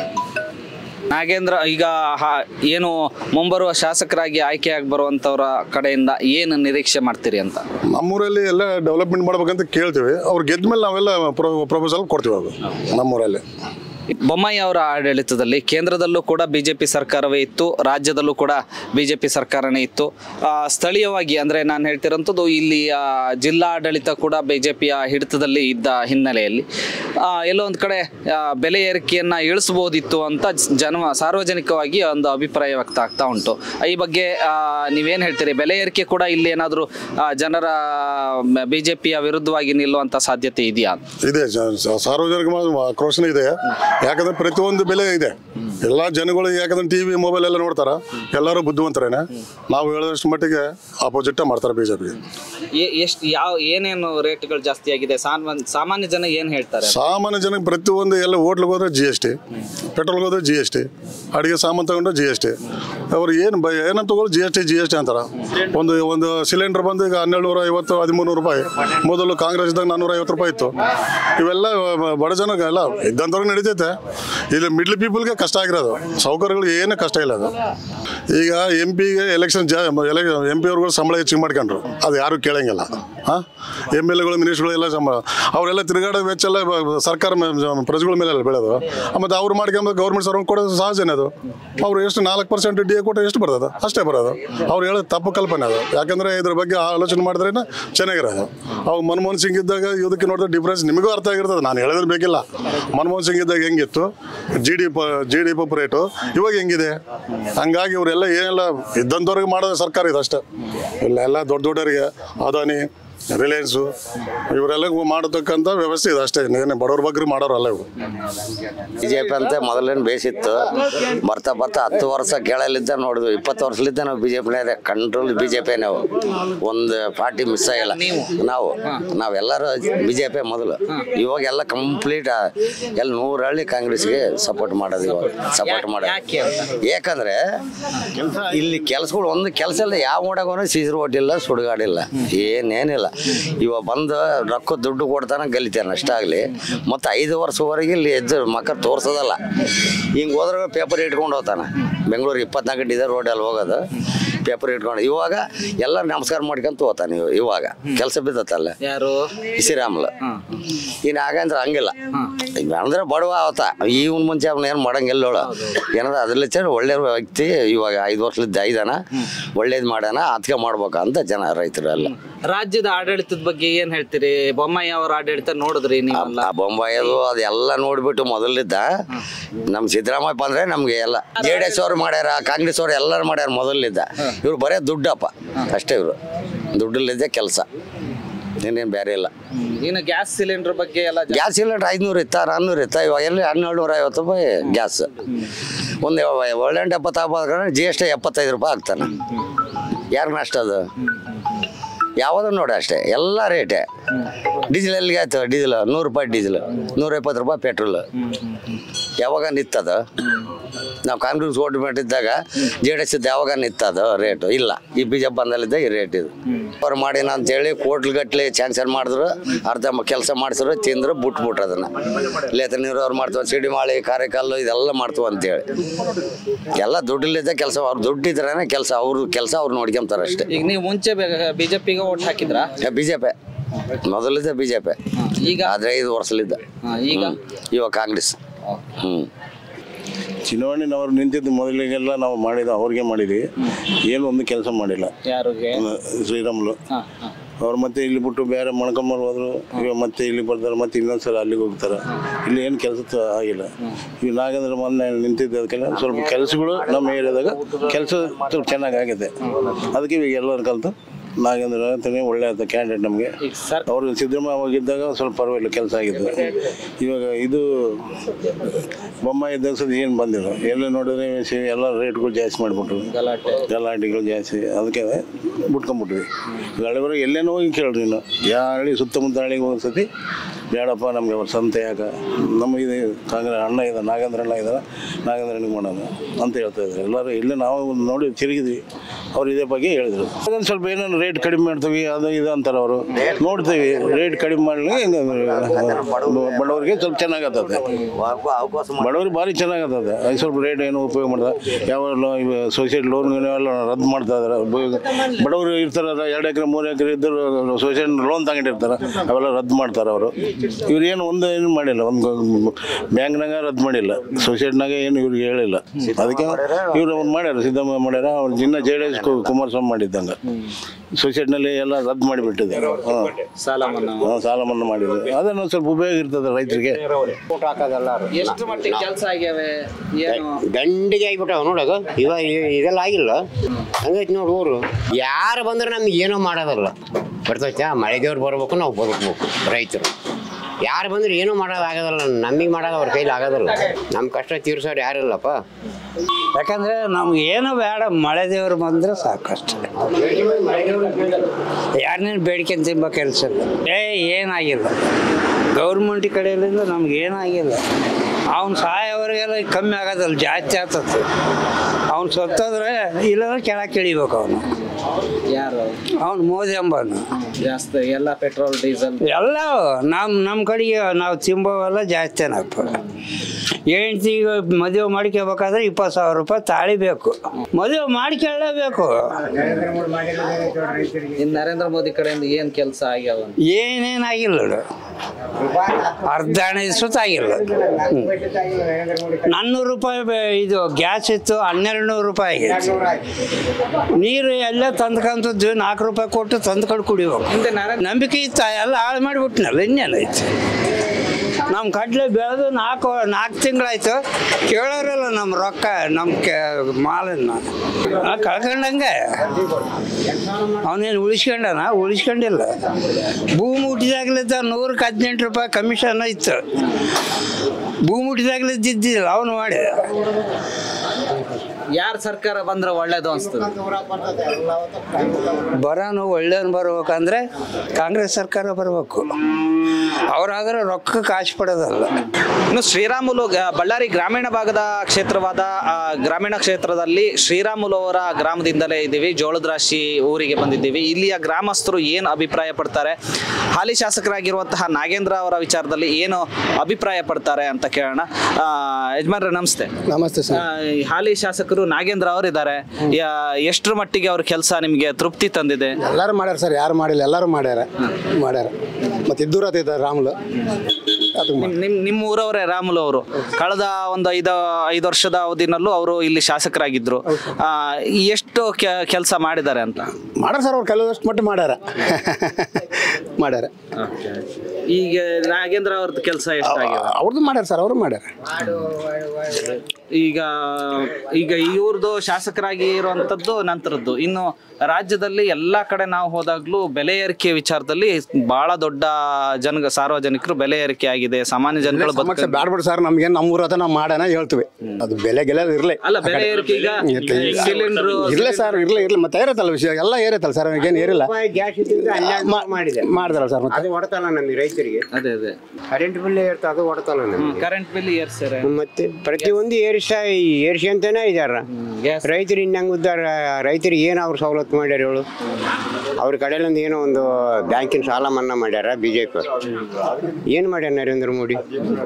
ನಾಗೇಂದ್ರ ಈಗ ಹಾ- ಏನು ಮುಂಬರುವ ಶಾಸಕರಾಗಿ ಆಯ್ಕೆಯಾಗಿ ಬರುವಂಥವ್ರ ಕಡೆಯಿಂದ ಏನು ನಿರೀಕ್ಷೆ ಮಾಡ್ತೀರಿ ಅಂತ ನಮ್ಮೂರಲ್ಲಿ ಎಲ್ಲ ಡೆವಲಪ್ಮೆಂಟ್ ಮಾಡ್ಬೇಕಂತ ಕೇಳ್ತೀವಿ ಅವ್ರು ಗೆದ್ದ ಮೇಲೆ ನಾವೆಲ್ಲ ಪ್ರಪೋಸಲ್ ಕೊಡ್ತೀವಿ ಅದು ನಮ್ಮೂರಲ್ಲಿ ಬೊಮ್ಮಾಯಿ ಅವರ ಆಡಳಿತದಲ್ಲಿ ಕೇಂದ್ರದಲ್ಲೂ ಕೂಡ ಬಿಜೆಪಿ ಸರ್ಕಾರವೇ ಇತ್ತು ರಾಜ್ಯದಲ್ಲೂ ಕೂಡ ಬಿಜೆಪಿ ಸರ್ಕಾರನೇ ಇತ್ತು ಆ, ಸ್ಥಳೀಯವಾಗಿ ಅಂದರೆ ನಾನು ಹೇಳ್ತಿರೋಂಥದ್ದು ಇಲ್ಲಿ ಆ, ಜಿಲ್ಲಾ ಆಡಳಿತ ಕೂಡ ಬಿಜೆಪಿಯ ಹಿಡಿತದಲ್ಲಿ ಇದ್ದ ಹಿನ್ನೆಲೆಯಲ್ಲಿ ಆ, ಎಲ್ಲೋ ಒಂದು ಕಡೆ ಆ, ಬೆಲೆ ಏರಿಕೆಯನ್ನು ಇಳಿಸ್ಬೋದಿತ್ತು ಅಂತ ಜನ ಸಾರ್ವಜನಿಕವಾಗಿ ಒಂದು ಅಭಿಪ್ರಾಯ ವ್ಯಕ್ತ ಆಗ್ತಾ ಉಂಟು ಈ ಬಗ್ಗೆ ಆ, ನೀವೇನು ಹೇಳ್ತೀರಿ ಬೆಲೆ ಏರಿಕೆ ಕೂಡ ಇಲ್ಲಿ ಏನಾದರೂ ಜನರ ಬಿಜೆಪಿಯ ವಿರುದ್ಧವಾಗಿ ನಿಲ್ಲುವಂಥ ಸಾಧ್ಯತೆ ಇದೆಯಾ ಇದೆ ಜ- ಸ- ಸಾರ್ವಜನಿಕ ಮಾ- ಆಕ್ರೋಶನ ಇದೆ ಯಾಕಂದ್ರೆ ಪ್ರತಿಯೊಂದು ಬೆಲೆ ಇದೆ ಎಲ್ಲ ಜನಗಳು ಯಾಕಂದ್ರೆ ಟಿ ವಿ ಮೊಬೈಲ್ ಎಲ್ಲ ನೋಡ್ತಾರ ಎಲ್ಲರೂ ಬುದ್ಧಿವಂತರೇನೆ ನಾವು ಹೇಳೋದಷ್ಟು ಮಟ್ಟಿಗೆ ಆಪೋಸಿಟ್ ಮಾಡ್ತಾರೆ ಬಿಜೆಪಿ ಎಷ್ಟು ಯಾವ ಏನೇನು ರೇಟ್ಗಳು ಜಾಸ್ತಿ ಆಗಿದೆ ಸಾಮಾನ್ಯ ಸಾಮಾನ್ಯ ಜನ ಏನು ಹೇಳ್ತಾರೆ ಸಾಮಾನ್ಯ ಜನಕ್ಕೆ ಪ್ರತಿಯೊಂದು ಎಲ್ಲ ಹೋಟ್ಲಿಗೆ ಹೋದ್ರೆ ಜಿ ಎಸ್ ಟಿ ಪೆಟ್ರೋಲ್ಗೆ ಹೋದ್ರೆ ಜಿ ಎಸ್ ಟಿ ಅಡುಗೆ ಸಾಮಾನು ತಗೊಂಡ್ರೆ ಜಿ ಎಸ್ ಟಿ ಅವ್ರು ಏನು ಬ ಏನಂತ ತಗೊಳ್ಳೋ G S T G S T ಅಂತಾರ ಒಂದು ಒಂದು ಸಿಲಿಂಡರ್ ಬಂದು ಈಗ ಹನ್ನೆರಡು ನೂರ ಐವತ್ತು ಹದಿಮೂರು ನೂರು ರೂಪಾಯಿ ಮೊದಲು ಕಾಂಗ್ರೆಸ್ ಇದ್ದಾಗ ನಾನ್ನೂರ ಐವತ್ತು ರೂಪಾಯಿ ಇತ್ತು ಇವೆಲ್ಲ ಬಡ ಜನಕ್ಕೆ ಎಲ್ಲ ಇದ್ದಂಥವ್ರಿಗೆ ನಡೀತೈತೆ ಇಲ್ಲಿ ಮಿಡ್ಲ್ ಪೀಪಲ್ಗೆ ಕಷ್ಟ ಆಗಿರೋದು ಸೌಕರ್ಯಗಳು ಏನು ಕಷ್ಟ ಇಲ್ಲ ಅದು ಈಗ ಎಂ ಪಿಗೆ ಎಲೆಕ್ಷನ್ ಜಾ ಎಂ ಪಿ ಅವ್ರಿಗೂ ಸಂಬಳ ಹೆಚ್ಚಿಗೆ ಮಾಡ್ಕೊಂಡ್ರು ಅದು ಯಾರು ಕೇಳಂಗಿಲ್ಲ ಹಾಂ ಎಮ್ ಎಲ್ ಎಗಳು ಮಿನಿಸ್ಟ್ರುಗಳು ಎಲ್ಲ ಸಂಬಳ ಅವರೆಲ್ಲ ತಿರುಗಾಡೋ ವೆಚ್ಚ ಎಲ್ಲ ಬ- ಸರ್ಕಾರ ಮೇ- ಪ್ರಜೆಗಳ ಮೇಲೆ ಅಲ್ಲ ಬೆಳೆದು ಮತ್ತು ಅವ್ರು ಮಾಡ್ಕೊಂಬ ಗೌರ್ಮೆಂಟ್ ಸರ್ವ್ ಕೊಡೋದು ಸಹಜನೇ ಅದು ಅವ್ರು ಎಷ್ಟು ನಾಲ್ಕು ಪರ್ಸೆಂಟ್ ಡಿ ಎ ಕೊಟ್ಟು ಎಷ್ಟು ಬರ್ತದೆ ಅಷ್ಟೇ ಬರೋದು ಅವ್ರು ಹೇಳೋದು ತಪ್ಪು ಕಲ್ಪನೆ ಅದು ಯಾಕಂದರೆ ಇದ್ರ ಬಗ್ಗೆ ಆಲೋಚನೆ ಮಾಡಿದ್ರೆ ಚೆನ್ನಾಗಿರೋದು ಅವಾಗ ಮನಮೋಹನ್ ಸಿಂಗ್ ಇದ್ದಾಗ ಇದಕ್ಕೆ ನೋಡಿದ್ರೆ ಡಿಫ್ರೆನ್ಸ್ ನಿಮಗೂ ಅರ್ಥ ಆಗಿರ್ತದೆ ನಾನು ಹೇಳಿದ್ರೆ ಬೇಕಿಲ್ಲ ಮನಮೋಹನ್ ಸಿಂಗ್ ಇದ್ದಾಗ ಹೆಂಗಿತ್ತು G D P G D P rate ಇವಾಗ ಹೆಂಗಿದೆ ಹಂಗಾಗಿ ಇವರೆಲ್ಲ ಏನೆಲ್ಲ ಇದ್ದಂಥವ್ರಿಗೆ ಮಾಡೋದು ಸರ್ಕಾರ ಇದು ಅಷ್ಟೇ ಇಲ್ಲ ಎಲ್ಲ ದೊಡ್ಡ ದೊಡ್ಡವರಿಗೆ ಅದಾನಿ ರಿಲಯನ್ಸು ಇವರೆಲ್ಲ ಮಾಡತಕ್ಕಂಥ ವ್ಯವಸ್ಥೆ ಇದೆ ಅಷ್ಟೇ ಏನು ಬಡವ್ರ ಬಗ್ಗೆ ಮಾಡೋರಲ್ಲ ಇವು ಬಿಜೆಪಿ ಅಂತ ಮೊದಲೇನು ಬೇಸಿತ್ತು ಬರ್ತಾ ಬರ್ತಾ ಹತ್ತು ವರ್ಷ ಕೆಳಲಿದ್ದ ನೋಡಿದ್ವಿ ಇಪ್ಪತ್ತು ವರ್ಷಲಿದ್ದ ನಾವು ಬಿಜೆಪಿನೇ ಕಂಟ್ರೋಲ್ ಬಿಜೆಪಿ ನಾವು ಒಂದು ಪಾರ್ಟಿ ಮಿಸ್ ಆಗಿಲ್ಲ ನಾವು ನಾವೆಲ್ಲರೂ ಬಿಜೆಪಿ ಮೊದಲು ಇವಾಗ ಎಲ್ಲ ಕಂಪ್ಲೀಟ್ ಎಲ್ಲ ನೂರು ಹಳ್ಳಿ ಕಾಂಗ್ರೆಸ್ಗೆ ಸಪೋರ್ಟ್ ಮಾಡೋದು ಇವಾಗ ಸಪೋರ್ಟ್ ಮಾಡೋದು ಯಾಕಂದ್ರೆ ಇಲ್ಲಿ ಕೆಲಸಗಳು ಒಂದು ಕೆಲಸ ಇಲ್ಲ ಯಾವ ಓಡಾಗೋನು ಸೀಸರ್ ಓಟಿಲ್ಲ ಸುಡುಗಾಡಿಲ್ಲ ಏನೇನಿಲ್ಲ ಇವ ಬಂದು ರೊಕ್ಕ ದುಡ್ಡು ಕೊಡ್ತಾನೆ ಗಲಿತಾನೆ ಅಷ್ಟಾಗ್ಲಿ ಮತ್ತು ಐದು ವರ್ಷವರೆಗೆ ಇಲ್ಲಿ ಎದ್ದು ಮಕ್ಕ ತೋರ್ಸೋದಲ್ಲ ಹಿಂಗೆ ಹೋದ್ರೆ ಪೇಪರ್ ಇಟ್ಕೊಂಡು ಹೋಗ್ತಾನೆ ಬೆಂಗಳೂರು ಇಪ್ಪತ್ನಾಲ್ಕು ಗಂಟೆ ರೋಡಲ್ಲಿ ಹೋಗೋದು ಪೇಪರ್ ಇಟ್ಕೊಂಡು ಇವಾಗ ಎಲ್ಲ ನಮಸ್ಕಾರ ಮಾಡ್ಕೊಂತ ಹೋಗ್ತಾನೆ ಇವ- ಇವಾಗ ಕೆಲಸ ಬಿದ್ದತ್ತಲ್ಲ ಯಾರು ಶ್ರೀರಾಮುಲು ಇನ್ನು ಆಗಂದ್ರೆ ಹಂಗಿಲ್ಲ ಅಂದ್ರೆ ಬಡವ ಅವತ್ತ ಇವನ್ ಮುಂಚೆ ಅವ್ನ ಏನು ಮಾಡಂಗಿಲ್ಲ ಅವಳು ಏನದ ಅದ್ರಲ್ಲಿ ಚೆ ಒಳ್ಳೆ ವ್ಯಕ್ತಿ ಇವಾಗ ಐದು ವರ್ಷದ ಐದನ ಒಳ್ಳೇದು ಮಾಡ್ಯಾನ ಅದಕ್ಕೆ ಮಾಡ್ಬೇಕು ಅಂತ ಜನ ರೈತರು ಎಲ್ಲ ರಾಜ್ಯದ ಆಡಳಿತದ ಬಗ್ಗೆ ಏನ್ ಹೇಳ್ತೀರಿ ಬೊಮ್ಮಾಯಿ ಅವರ ಆಡಳಿತ ನೋಡಿದ್ರಿ ನೀವೆಲ್ಲ ಆ ಬೊಂಬಾಯದು ಅದೆಲ್ಲ ನೋಡ್ಬಿಟ್ಟು ಮೊದಲಿದ್ದ ನಮ್ಮ ಸಿದ್ದರಾಮಯ್ಯ ಬಂದ್ರೆ ನಮ್ಗೆ ಎಲ್ಲ ಜೆ ಡಿ ಎಸ್ ಅವ್ರು ಮಾಡ್ಯಾರ ಕಾಂಗ್ರೆಸ್ ಅವ್ರು ಎಲ್ಲರೂ ಮಾಡ್ಯಾರ ಮೊದಲಿದ್ದ ಇವ್ರು ಬರೇ ದುಡ್ಡಪ್ಪ ಅಷ್ಟೇ ಇವರು ದುಡ್ಡಲ್ಲಿದ್ದೆ ಕೆಲಸ ಇನ್ನೇನು ಬೇರೆ ಇಲ್ಲ ಇನ್ನು ಗ್ಯಾಸ್ ಸಿಲಿಂಡರ್ ಬಗ್ಗೆ ಎಲ್ಲ ಜಾ- ಗ್ಯಾಸ್ ಸಿಲಿಂಡರ್ ಐದುನೂರು ಇತ್ತ ನಾನ್ನೂರು ಇತ್ತ ಇವಾಗ ಎಲ್ಲಿ ಹನ್ನೆರಡು ನೂರ ಐವತ್ತು ರೂಪಾಯಿ ಗ್ಯಾಸ್ ಒಂದು ಒಳ್ಳೆ ಎಪ್ಪತ್ತಾಗ ಜಿ ಎಸ್ ಟಿ ಎಪ್ಪತ್ತೈದು ರೂಪಾಯಿ ಆಗ್ತಾನೆ ಯಾರು ನಷ್ಟ ಅದು ಯಾವುದೋ ನೋಡಿ ಅಷ್ಟೇ ಎಲ್ಲ ರೇಟೇ ಡೀಸೆಲ್ ಎಲ್ಲಿಗೆ ಆಯ್ತು ಡೀಸೆಲ್ ನೂರು ರೂಪಾಯಿ ಡೀಸೆಲ್ ನೂರ ಇಪ್ಪತ್ತು ರೂಪಾಯಿ ಪೆಟ್ರೋಲ್ ಯಾವಾಗ ನಿತ್ತದ ನಾವು ಕಾಂಗ್ರೆಸ್ ಗೌರ್ಮೆಂಟ್ ಇದ್ದಾಗ ಜೆ ಡಿ ಎಸ್ ಇದ್ದ ಯಾವಾಗ ನಿತ್ತದ ರೇಟು ಇಲ್ಲ ಈ ಬಿ ಜೆ ಬಂದಲ್ಲಿದ್ದ ಈ ರೇಟ್ ಇದು ಅವ್ರು ಮಾಡಿನ ಅಂತೇಳಿ ಕೋಟ್ಲಗಟ್ಲೆ ಚಾನ್ಸರ್ ಮಾಡಿದ್ರು ಅರ್ಧ ಕೆಲಸ ಮಾಡಿಸಿದ್ರು ತಿಂದ್ರು ಬಿಟ್ಬಿಟ್ರು ಅದನ್ನ ಲೇತ ನೀರು ಅವ್ರು ಮಾಡ್ತೀವಿ ಸಿಡಿ ಮಾಳಿ ಕಾರೆಕಲ್ಲು ಇದೆಲ್ಲ ಮಾಡ್ತೀವಿ ಅಂತೇಳಿ ಎಲ್ಲ ದುಡ್ಡಿಲ್ಲಿದ್ದ ಕೆಲಸ ಅವ್ರು ದುಡ್ಡಿದ್ರೇನೆ ಕೆಲಸ ಅವ್ರ ಕೆಲಸ ಅವ್ರು ನೋಡ್ಕೊಂತಾರೆ ಅಷ್ಟೇ ಈಗ ನೀವು ಮುಂಚೆ ಬಿಜೆಪಿಗೆ ಓಟ್ ಹಾಕಿದ್ರಾ ಬಿ ಜೆ ಪಿ ಮೊದಲಿದ್ದ ಬಿ ಜೆ ಪಿ ಈಗ ಆದರೆ ಐದು ವರ್ಷಲಿದ್ದ ಹಾ, ಈಗ ಹ್ಮ್. ಇವಾಗ ಕಾಂಗ್ರೆಸ್ ಹ್ಞೂ ಚುನಾವಣೆನವರು ನಿಂತಿದ್ದು ಮೊದಲಿಗೆಲ್ಲ ನಾವು ಮಾಡಿದ ಅವ್ರಿಗೆ ಮಾಡಿದ್ವಿ ಏನು ಒಂದು ಕೆಲಸ ಮಾಡಿಲ್ಲ ಯಾರಿಗೆ ಶ್ರೀರಾಮುಲು ಹಾ, ಹಾ. ಅವ್ರು ಮತ್ತೆ ಇಲ್ಲಿ ಬಿಟ್ಟು ಬೇರೆ ಮಣ್ಕೊಂಬರ್ ಹೋದ್ರು ಇವಾಗ ಮತ್ತೆ ಇಲ್ಲಿ ಬರ್ತಾರೆ ಮತ್ತೆ ಇನ್ನೊಂದ್ಸಲ ಅಲ್ಲಿಗೆ ಹೋಗ್ತಾರೆ ಇಲ್ಲಿ ಏನು ಕೆಲಸ ಆಗಿಲ್ಲ ಈಗ ನಾಗೇಂದ್ರ ಮೊನ್ನೆ ನಿಂತಿದ್ದದಕ್ಕೆಲ್ಲ ಸ್ವಲ್ಪ ಕೆಲಸಗಳು ನಮ್ಮ ಏರಿಯಾದಾಗ ಕೆಲಸ ಸ್ವಲ್ಪ ಚೆನ್ನಾಗಿ ಆಗಿದೆ ಅದಕ್ಕೆ ಇವಾಗ ಎಲ್ಲರೂ ಕಲ್ತು ನಾಗೇಂದ್ರ ಅಂತಾನೆ ಒಳ್ಳೆ ಕ್ಯಾಂಡಿಡೇಟ್ ನಮಗೆ ಈಗ ಸರ್ ಅವರು ಸಿದ್ದರಾಮಯ್ಯ ಹೋಗಿದ್ದಾಗ ಸ್ವಲ್ಪ ಪರವಾಗಿಲ್ಲ ಕೆಲಸ ಆಗಿದ್ದು ಇವಾಗ ಇದು ಬೊಮ್ಮಾಯಿ ಇದ್ದಾಗ ಸದ ಏನು ಬಂದಿಲ್ಲ ಎಲ್ಲ ನೋಡಿದ್ರೆ ಸಿ- ಎಲ್ಲ ರೇಟ್ಗಳು ಜಾಸ್ತಿ ಮಾಡಿಬಿಟ್ರು ಗಲಾಟೆ ಗಲಾಟೆಗಳು ಜಾಸ್ತಿ ಅದಕ್ಕೆ ಬಿಟ್ಕೊಂಬಿಟ್ವಿ ಹಳ್ಳಿವರೆಗೆ ಎಲ್ಲೇನೋ ಹೋಗಿ ಕೇಳ್ರಿ ಇನ್ನು ಯಾವ ಹಳ್ಳಿ ಸುತ್ತಮುತ್ತ ಹಳ್ಳಿಗೆ ಹೋಗಿ ಸತಿ ಬೇಡಪ್ಪ ನಮಗೆ ಅವ್ರ ಸಂತೆ ಯಾಕ ನಮ್ಮ ಇದು ಕಾಂಗ್ರೆಸ್ ಅಣ್ಣ ಇದೆ ನಾಗೇಂದ್ರ ಅಣ್ಣ ಇದ್ದಾರೆ ನಾಗೇಂದ್ರನಿಗೆ ಮಾಡೋಣ ಅಂತ ಹೇಳ್ತಾ ಇದ್ದಾರೆ ಎಲ್ಲರೂ ಇಲ್ಲೇ ನಾವು ನೋಡಿ ತಿರುಗಿದ್ವಿ ಅವ್ರು ಇದೇ ಬಗ್ಗೆ ಹೇಳಿದ್ರು ಅದೊಂದು ಸ್ವಲ್ಪ ಏನಾದ್ರು ರೇಟ್ ಕಡಿಮೆ ಮಾಡ್ತೀವಿ ಅದು ಇದು ಅಂತಾರೆ ಅವರು ನೋಡ್ತೀವಿ ರೇಟ್ ಕಡಿಮೆ ಮಾಡಲಿ ಬಡವರಿಗೆ ಸ್ವಲ್ಪ ಚೆನ್ನಾಗತ್ತದೆ ಅವಕಾಶ ಬಡವ್ರಿಗೆ ಭಾರಿ ಚೆನ್ನಾಗತ್ತದೆ ಅದು ಸ್ವಲ್ಪ ರೇಟ್ ಏನು ಉಪಯೋಗ ಮಾಡ್ತಾರೆ ಯಾವ ಸೊಸೈಟಿ ಲೋನ್ ಎಲ್ಲ ರದ್ದು ಮಾಡ್ತಾ ಇದಾರೆ ಉಪಯೋಗ ಬಡವರು ಇರ್ತಾರಲ್ಲ ಎರಡು ಎಕರೆ ಮೂರು ಎಕರೆ ಇದ್ದರು ಸೊಸೈಟಿ ಲೋನ್ ತಗೊಂಡಿರ್ತಾರೆ ಅವೆಲ್ಲ ರದ್ದು ಮಾಡ್ತಾರೆ ಅವರು ಇವ್ರು ಏನು ಒಂದು ಏನು ಮಾಡಿಲ್ಲ ಒಂದು ಬ್ಯಾಂಕ್ನಾಗ ರದ್ದು ಮಾಡಿಲ್ಲ ಸೊಸೈಟಿನಾಗ ಏನು ಇವ್ರಿಗೆ ಹೇಳಿಲ್ಲ ಅದಕ್ಕೆ ಇವ್ರು ಅವ್ರು ಮಾಡ್ಯಾರ ಸಿದ್ದರಾಮಯ್ಯ ಮಾಡ್ಯಾರ ಅವ್ರು ಇನ್ನ ಜೆ ಡಿ ಎಸ್ ಕುಮಾರಸ್ವಾಮಿ ಮಾಡಿದ್ದಂಗೆ ಸೊಸೈಟಿನಲ್ಲಿ ಎಲ್ಲ ರದ್ದು ಮಾಡಿಬಿಟ್ಟಿದೆ ಹಾಂ ಸಾಲ ಮನ್ನಾ ಸಾಲ ಮನ್ನಾ ಮಾಡಿದ್ರು ಅದನ್ನು ಸ್ವಲ್ಪ ಉಪಯೋಗ ಇರ್ತದೆ ರೈತರಿಗೆ ಊಟ ಹಾಕೋದಲ್ಲ ಎಷ್ಟು ಮಟ್ಟಿಗೆ ಕೆಲಸ ಆಗ್ಯಾವೆ ಏನು ದಂಡಿಗೆ ಆಗಿಬಿಟ್ಟಾವ ನೋಡೋದು ಇವಾಗ ಇ- ಇದೆಲ್ಲ ಆಗಿಲ್ಲ ಹಂಗೈತಿ ನೋಡಿ ಊರು ಯಾರು ಬಂದ್ರೆ ನಮ್ಗೆ ಏನೋ ಮಾಡೋದಲ್ಲ ಬರ್ತೈತಾ ಮಳೆ ದೇವ್ರು ಬರ್ಬೇಕು ನಾವು ಬದುಕ್ಬೇಕು ರೈತರು ಯಾರು ಬಂದ್ರೆ ಏನೂ ಮಾಡೋದಾಗೋದಲ್ಲ ನಮಗೆ ಮಾಡೋದು ಅವ್ರ ಕೈಲಿ ಆಗೋದಿಲ್ಲ ನಮ್ಮ ಕಷ್ಟ ತೀರ್ಸೋರು ಯಾರಿಲ್ಲಪ್ಪ ಯಾಕಂದ್ರೆ ನಮ್ಗೆ ಏನು ಬೇಡ ಮಳೆ ದೇವರು ಬಂದ್ರೆ ಸಾಕಷ್ಟು ಯಾರನ್ನೇನು ಬೇಡಿಕೆ ತಿಂಬ ಕೆಲಸ ಇಲ್ಲ ಏ ಏನಾಗಿಲ್ಲ ಗೌರ್ಮೆಂಟ್ ಕಡೆಯಿಂದ ನಮ್ಗೆ ಏನಾಗಿಲ್ಲ ಅವ್ನು ಸಾಯೋವರೆಗೆಲ್ಲ ಕಮ್ಮಿ ಆಗೋದಲ್ಲ ಜಾಸ್ತಿ ಆಗ್ತದೆ ಅವ್ನು ಸತ್ತೋದ್ರೆ ಇಲ್ಲಾಂದ್ರೆ ಕೆಳಗೆ ಕೆಳಿಬೇಕು ಅವನು ಯಾರು ಅವನು ಮೋದಿ ಅಂಬನು ಜಾಸ್ತಿ ಎಲ್ಲ ಪೆಟ್ರೋಲ್ ಡೀಸೆಲ್ ಎಲ್ಲ ನಮ್ಮ ನಮ್ಮ ಕಡೆಗೆ ನಾವು ತಿಂಬೋವೆಲ್ಲ ಜಾಸ್ತಿ ಏನಪ್ಪ ಹೆಂಡ್ತಿಗೆ ಮದುವೆ ಮಾಡ್ಕೋಬೇಕಾದ್ರೆ ಇಪ್ಪತ್ತು ಸಾವಿರ ರೂಪಾಯಿ ತಾಳಿ ಬೇಕು ಮದುವೆ ಮಾಡ್ಕೊಳ್ಳೇಬೇಕು ಇನ್ ನರೇಂದ್ರ ಮೋದಿ ಕಡೆಯಿಂದ ಏನ್ ಕೆಲಸ ಆಗ್ಯಾವ ಅಂತ? ಏನೇನಾಗಿಲ್ಲ ನೋಡು ಅರ್ಧ ಹಣ ಸುತ್ತ ಆಗಿಲ್ಲ ಹ್ಮ್. ನಾನ್ನೂರು ರೂಪಾಯಿ ಬೆ- ಇದು ಗ್ಯಾಸ್ ಇತ್ತು ಹನ್ನೆರಡು ನೂರು ರೂಪಾಯಿ ಆಗೈತೆ ನೀರು ಎಲ್ಲ ತಂದ್ಕೊಂತದ್ದು ನಾಲ್ಕು ರೂಪಾಯಿ ಕೊಟ್ಟು ತಂದ್ಕೊಂಡು ಕುಡಿಬೇಕು ನಂಬಿಕೆ ಇತ್ತ ಎಲ್ಲ ಹಾಳು ಮಾಡಿಬಿಟ್ನಲ್ಲ ಇನ್ನೇನೈತೆ ನಮ್ಮ ಕಡ್ಲೆ ಬೆಳೆದು ನಾಲ್ಕು ನಾಲ್ಕು ತಿಂಗಳಾಯ್ತು ಕೇಳೋರಲ್ಲ ನಮ್ಮ ರೊಕ್ಕ ನಮ್ಮ ಕೆ ಮಾಲನ್ನ ಆ, ಕಳ್ಕೊಂಡಂಗೆ ಅವನೇನು ಉಳಿಸ್ಕೊಂಡನ ಉಳಿಸ್ಕೊಂಡಿಲ್ಲ ಭೂಮಿ ಹುಟ್ಟಿದಾಗ್ಲಿದ್ದ ನೂರಕ್ಕೆ ಹದಿನೆಂಟು ರೂಪಾಯಿ ಕಮಿಷನ್ ಇತ್ತು ಭೂಮಿ ಹುಟ್ಟಿದಾಗ್ಲಿದ್ದ ಇದ್ದಿಲ್ಲ ಅವನು ಮಾಡಿ ಯಾರ್ ಸರ್ಕಾರ ಬಂದ್ರೆ ಒಳ್ಳೇದು ಅನ್ಸ್ತದೆ ಬರೋನು ಒಳ್ಳೇನು ಬರ್ಬೇಕಂದ್ರೆ ಕಾಂಗ್ರೆಸ್ ಸರ್ಕಾರ ಬರಬೇಕು ಅವರಾದ್ರೆ ರೊಕ್ಕ ಕಾಸು ಪಡೋದಲ್ಲ ಇನ್ನು ಶ್ರೀರಾಮುಲು ಗ- ಬಳ್ಳಾರಿ ಗ್ರಾಮೀಣ ಭಾಗದ ಕ್ಷೇತ್ರವಾದ ಆ, ಗ್ರಾಮೀಣ ಕ್ಷೇತ್ರದಲ್ಲಿ ಶ್ರೀರಾಮುಲು ಅವರ ಗ್ರಾಮದಿಂದಲೇ ಇದ್ದೀವಿ ಜೋಳದ ರಾಶಿ ಊರಿಗೆ ಬಂದಿದ್ದೀವಿ ಇಲ್ಲಿಯ ಗ್ರಾಮಸ್ಥರು ಏನು ಅಭಿಪ್ರಾಯ ಪಡ್ತಾರೆ ಹಾಲಿ ಶಾಸಕರಾಗಿರುವಂತಹ ನಾಗೇಂದ್ರ ಅವರ ವಿಚಾರದಲ್ಲಿ ಏನು ಅಭಿಪ್ರಾಯ ಪಡ್ತಾರೆ ಅಂತ ಕೇಳೋಣ ಆ, ಯಜಮಾನ್ರೆ ನಮಸ್ತೆ ನಮಸ್ತೆ ಸರ್ ಆ, ಈ ಹಾಲಿ ಶಾಸಕರು ನಾಗೇಂದ್ರ ಅವರಿದ್ದಾರೆ ಎಷ್ಟರ ಮಟ್ಟಿಗೆ ಅವ್ರ ಕೆಲಸ ನಿಮಗೆ ತೃಪ್ತಿ ತಂದಿದೆ ಎಲ್ಲರೂ ಮಾಡ್ಯಾರ ಸರ್ ಯಾರು ಮಾಡಿಲ್ಲ ಎಲ್ಲರೂ ಮಾಡ್ಯಾರ ಮಾಡ್ಯಾರ ಮತ್ತೆ ಇದ್ದೂರ ಇದ್ದಾರೆ ರಾಮುಲು ಅದು ನಿಮ್ ನಿಮ್- ನಿಮ್ಮ ಊರವರೇ ರಾಮುಲು ಅವರು ಕಳೆದ ಒಂದು ಐದು ಐದು ವರ್ಷದ ಅವಧಿನಲ್ಲೂ ಅವರು ಇಲ್ಲಿ ಶಾಸಕರಾಗಿದ್ರು ಆ, ಎಷ್ಟು ಕೆಲಸ ಮಾಡಿದ್ದಾರೆ ಅಂತ ಮಾಡ್ಯಾರ ಸರ್ ಅವ್ರು ಕೆಲವಷ್ಟು ಮಟ್ಟ ಮಾಡ್ಯಾರ ಮಾಡ್ಯಾರ ಈಗ ನಾಗೇಂದ್ರ ಅವ್ರದ್ದು ಕೆಲಸ ಎಷ್ಟಾಗಿದೆ ಅವ್ರದ್ದು ಮಾಡ್ಯಾರ ಸರ್ ಅವರು ಮಾಡ್ಯಾರ ಈಗ ಈಗ ಇವ್ರದ್ದು ಶಾಸಕರಾಗಿ ಇರುವಂತದ್ದು ನಂತರದ್ದು ಇನ್ನು ರಾಜ್ಯದಲ್ಲಿ ಎಲ್ಲಾ ಕಡೆ ನಾವು ಹೋದಾಗ್ಲೂ ಬೆಲೆ ಏರಿಕೆ ವಿಚಾರದಲ್ಲಿ ಬಹಳ ದೊಡ್ಡ ಜನ ಸಾರ್ವಜನಿಕರು ಬೆಲೆ ಏರಿಕೆ ಆಗಿದೆ ಸಾಮಾನ್ಯ ಜನಗಳು ಬದುಕ ಸಮಸ್ಯೆ ಬ್ಯಾಡ್ಬಿಡ್ ಸರ್ ನಮ್ಗೆ ನಮ್ಮ ಊರ ಹತ್ರ ನಾವು ಮಾಡೋಣ ಹೇಳ್ತೀವಿ ಅದು ಬೆಲೆ ಗೆಲೆ ಇರ್ಲಿ ಅಲ್ಲ ಬೆಲೆ ಏರಿಕೆ ಈಗ ಸಿಲಿಂಡ್ರು ಇರ್ಲಿ ಸರ್ ಇರ್ಲಿ ಇರ್ಲಿ ಮತ್ತೆ ಏರತ್ತಲ್ಲ ವಿಷಯ ಎಲ್ಲ ಏರತ್ತಲ್ಲ ಸರ್ ಏನು ಏರಿಲ್ಲ ಗ್ಯಾಸ್ ಇದ್ದಿದ್ದು ಹನ್ನೆರಡು ಮಾ- ಮಾಡಿದೆ ಮಾಡ್ದಾರಲ್ಲ ಸರ್ ಮತ್ತೆ ಅದು ಹೊಡ್ತಲ್ಲ ನಮಗೆ ರೈತರಿಗೆ ಅದೇ ಅದೇ ಕರೆಂಟ್ ಬಿಲ್ ಇರ್ತದೆ ಅದು ಹೊಡ್ತಲ್ಲ ನಮಗೆ ಕರೆಂಟ್ ಬಿಲ್ ಏರ್ಸ್ಯಾರೆ ಮತ್ತೆ ಪ್ರತಿಯೊಂದು ಏರಿಸ ಏರಿಸಿ ಅಂತಾನೆ ಇದಾರ ರೈತರು ಇನ್ನಂಗೆ ಉದ್ದಾರ ರೈತರಿಗೆ ಏನು ಅವ್ರು ಸವಲತ್ತು ಮಾಡ್ಯಾರ ಹೇಳು ಅವ್ರ ಕಡೆಯಿಂದ ಏನೋ ಒಂದು ಬ್ಯಾಂಕಿನ ಸಾಲ ಮನ್ನಾ ಮಾಡ್ಯಾರ ಬಿ ಜೆ ಪಿ ಏನು ಮಾಡ್ಯಾರ ನರೇಂದ್ರ ಮೋದಿ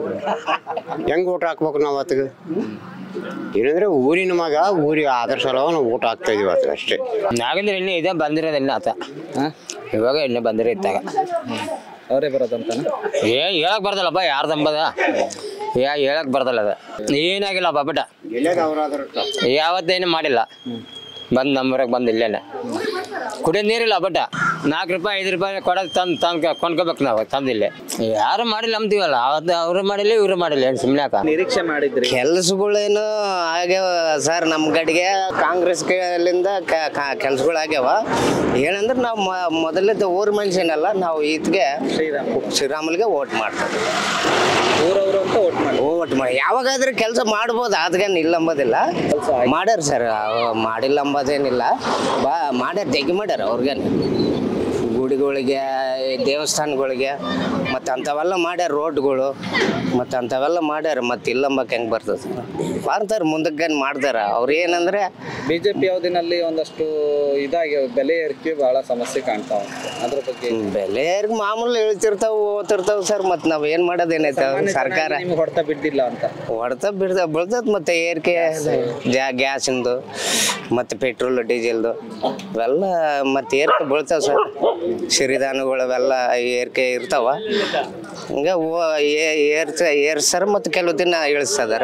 ಹೆಂಗೆ ಓಟ್ ಹಾಕ್ಬೇಕು ನಾವು ಆತಗೆ ಏನಂದ್ರೆ ಊರಿನ ಮಗ ಊರಿಗೆ ಆದ್ರ ಸಲ ನಾವು ಓಟ್ ಹಾಕ್ತಾ ಇದೀವಿ ಆತ ಅಷ್ಟೇ ನಾಗೇಂದ್ರ ಎಣ್ಣೆ ಇದೆ ಬಂದಿರೋದಿಲ್ಲ ಆತ ಇವಾಗ ಎಣ್ಣೆ ಬಂದಿರೋ ಇತ್ತಾಗ ಅವರೇ ಬರೋದಂತಾನ ಏ ಹೇಳಕ್ ಬರ್ದಲ್ಲಪ್ಪ ಯಾರ್ದಂಬದ ಯಾ ಹೇಳಕ್ ಬರ್ದಲ್ಲ ಅದ ಏನಾಗಿಲ್ಲಪ್ಪ ಬಿಟ್ಟ ಯಾವತ್ತೇನು ಮಾಡಿಲ್ಲ ಬಂದು ನಮ್ಮೂರಾಗ ಬಂದು ಇಲ್ಲೇನೆ ಕುಡಿಯೋ ನೀರಿಲ್ಲ ಬಟ್ ನಾಲ್ಕು ರೂಪಾಯಿ ಐದು ರೂಪಾಯಿ ಕೊಡೋಕೆ ತಂದು ತಂದು ಕೊಂಡ್ಕೋಬೇಕು ನಾವು ತಂದಿಲ್ಲ ಯಾರು ಮಾಡಿಲ್ಲ ಅಂತೀವಲ್ಲ ಅವತ್ತು ಅವರು ಮಾಡಿಲ್ಲ ಇವರು ಮಾಡಿಲ್ಲ ಏನು ಸುಮ್ಮನೆ ನಿರೀಕ್ಷೆ ಮಾಡಿದ್ರಿ ಕೆಲ್ಸಗಳೇನು ಆಗ್ಯಾವ ಸರ್ ನಮ್ಮ ಕಡೆಗೆ ಕಾಂಗ್ರೆಸ್ ಕೈಲಿಂದ ಕೆಲ್ಸಗಳು ಆಗ್ಯಾವ ಏನಂದ್ರೆ ನಾವು ಮ- ಮೊದಲಿದ್ದ ಊರ್ ಮನುಷ್ಯನಲ್ಲ ನಾವು ಈತ್ಗೆ ಶ್ರೀರಾಮುಲ್ಗೆ ಓಟ್ ಮಾಡ್ತೀವಿ ಊರವರು ಅಂತ ಓಟ್ ಮಾಡಿ ಓಟ್ ಮಾಡಿ ಯಾವಾಗಾದ್ರೂ ಕೆಲಸ ಮಾಡ್ಬೋದು ಅದ್ಗೇನು ಇಲ್ಲ ಅಂಬೋದಿಲ್ಲ ಮಾಡ್ಯಾರ ಸರ್ ಮಾಡಿಲ್ಲ ಅಂಬೋದೇನಿಲ್ಲ ಬಾ ಮಾಡ್ಯಾರ ಜಗ್ಗಿ ಮಾಡ್ಯಾರ ಅವ್ರಿಗೇನು ಗುಡಿಗಳಿಗೆ ದೇವಸ್ಥಾನಗಳಿಗೆ ಮತ್ತು ಅಂಥವೆಲ್ಲ ಮಾಡ್ಯಾರ ರೋಡ್ಗಳು ಮತ್ತು ಅಂಥವೆಲ್ಲ ಮಾಡ್ಯಾರ ಮತ್ತು ಇಲ್ಲ ಅಂಬಕ್ಕೆ ಹೆಂಗೆ ಬರ್ತದೆ ಮಾಡ್ತಾರೆ ಮುಂದಕ್ಕೆ ಮಾಡ್ತಾರ ಅವ್ರು ಏನಂದ್ರೆ ಬಿಜೆಪಿ ಅವಧಿನಲ್ಲಿ ಒಂದಷ್ಟು ಇದಾಗಿ ಬೆಲೆ ಏರಿಕೆ ಬಹಳ ಸಮಸ್ಯೆ ಕಾಣ್ತಾವ ಅದ್ರ ಬಗ್ಗೆ ಬೆಲೆ ಮಾಮೂಲಿ ಇಳ್ತಿರ್ತಾವ ಓದ್ತಿರ್ತಾವ ಸರ್ ಮತ್ತು ನಾವು ಏನು ಮಾಡೋದೇನೈತೆ ಸರ್ಕಾರ ನಿಮ್ಗೆ ಹೊಡೆತ ಬಿದ್ದಿಲ್ಲ ಅಂತ ಹೊಡ್ತಾ ಬಿಡ್ತಾ ಬೀಳ್ತದ ಮತ್ತೆ ಏರಿಕೆ ಜಾ ಗ್ಯಾಸಿಂದು ಮತ್ತು ಪೆಟ್ರೋಲ್ ಡೀಸೆಲ್ದು ಇವೆಲ್ಲ ಮತ್ತೆ ಏರಿಕೆ ಬೀಳ್ತಾವ ಸರ್ ಸಿರಿಧಾನ್ಯಗಳು ಅವೆಲ್ಲ ಏರಿಕೆ ಇರ್ತಾವ ಹಂಗೆ ಏರ್ಸ ಏರ್ಸರ್ ಮತ್ತು ಕೆಲವು ದಿನ ಇಳಿಸ್ತದಾರ